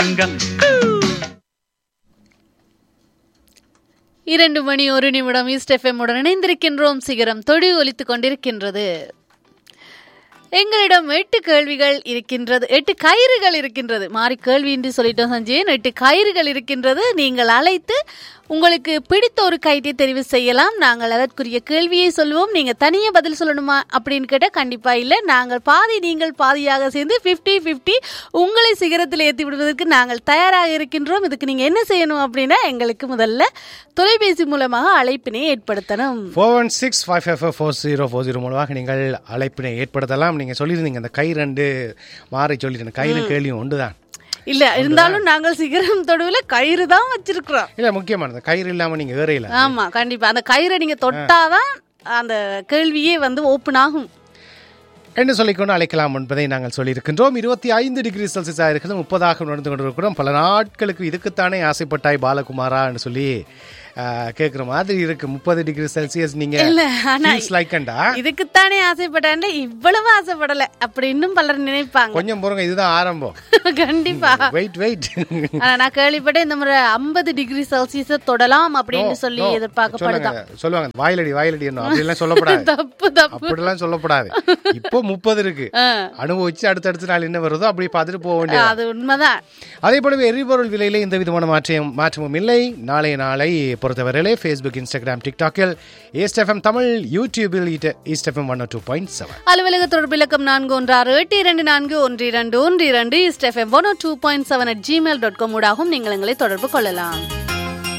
இரண்டு மணி ஒரு நிமிடம் ஈஸ்ட் எஃப்எம் உடன் இணைந்திருக்கின்றோம் சிகரம் தொடி ஒலித்துக் கொண்டிருக்கின்றது எங்களிடம் எட்டு கேள்விகள் இருக்கின்றது எட்டு கயிறுகள் இருக்கின்றது மாறி கேள்வி என்று சொல்லிட்டோம் சஞ்சயன் எட்டு கயிறுகள் இருக்கின்றது நீங்கள் அழைத்து உங்களுக்கு பிடித்த ஒரு கயிற்றை தெரிவு செய்யலாம் நாங்கள் அதற்குரிய கேள்வியை சொல்லுவோம் நீங்க தனியே பதில் சொல்லணுமா அப்படின்னு கேட்டால் கண்டிப்பா இல்லை நாங்கள் பாதி நீங்கள் பாதியாக சேர்ந்து 50 50 உங்களை சிகரத்தில் ஏற்றி விடுவதற்கு நாங்கள் தயாராக இருக்கின்றோம் இதுக்கு நீங்க என்ன செய்யணும் அப்படின்னா எங்களுக்கு முதல்ல தொலைபேசி மூலமாக அழைப்பினை ஏற்படுத்தணும் four one six five five five four zero four zero மூலமாக நீங்கள் அழைப்பினை ஏற்படுத்தலாம் நீங்கள் சொல்லியிருந்தீங்க அந்த கை ரெண்டு மாறி சொல்லிட்டேன் கயிறு கேள்வியும் உண்டு தான் இல்ல இருந்தாலும் நாங்கள் சிகரம் தொடுவில் கயிறு தான் வச்சிருக்கிறோம் இல்லை முக்கியமானது கயிறு இல்லாமல் நீங்கள் ஏறையில ஆமா கண்டிப்பா அந்த கயிறை நீங்க தொட்டாதான் அந்த கேள்வியே வந்து ஓப்பன் ஆகும் என்று சொல்லிக்கொண்டு அழைக்கலாம் என்பதை நாங்கள் சொல்லியிருக்கின்றோம் இருபத்தி ஐந்து டிகிரி செல்சியஸாக இருக்கிறது முப்பதாக நடந்து கொண்டிருக்கிறோம் பல நாட்களுக்கு இதுக்குத்தானே ஆசைப்பட்டாய் பாலகுமாரா என்று சொல்லி கேட்குற மாதிரி இருக்கு முப்பது டிகிரி செல்சியஸ் நீங்க இல்ல, ஆனா லைக்கண்டா இதுக்குத்தானே ஆசைப்பட்டாண்ட இவ்வளவு ஆசைப்படல அப்படி இன்னும் பலர் நினைப்பாங்க கொஞ்சம் பொறுங்க இதுதான் ஆரம்பம் கண்டிப்பா வெயிட் வெயிட் ஆனா நான் கேள்விப்பட்டேன் இந்த முறை ஐம்பது டிகிரி செல்சியஸ தொடலாம் அப்படின்னு சொல்லி எதிர்பார்க்கப்படுதான் சொல்லுங்க சொல்லுவாங்க வாயிலடி வாயிலடி அப்படிலாம் சொல்லப்படாது தப்பு தப்பு அப்படிலாம் சொல்லப்படாது இப்போ முப்பது இருக்கு ஆ, அனுபவிச்சு அடுத்தடுத்த நாள் என்ன வருதோ அப்படி பார்த்துட்டு போக வேண்டியது அது உண்மைதான் அதே போலவே எரிபொருள் விலையில எந்த விதமான மாற்றம் மாற்றமும் இல்லை நாளைய நாளை பொறுத்தவரையிலே ஃபேஸ்புக் இன்ஸ்டாகிராம் டிக்டாக்கில் ஈஸ்ட் எஃப்எம் தமிழ் யூடியூபில் east F M one two point seven அலுவலக தொடர்பு இலக்கம் நான்கு ஒன்று ஆறு எட்டு இரண்டு நான்கு ஒன்று இரண்டு ஒன்று இரண்டு east F M one two point seven at Gmail dot com ஊடாகவும் நீங்கள் எங்களை தொடர்பு கொள்ளலாம்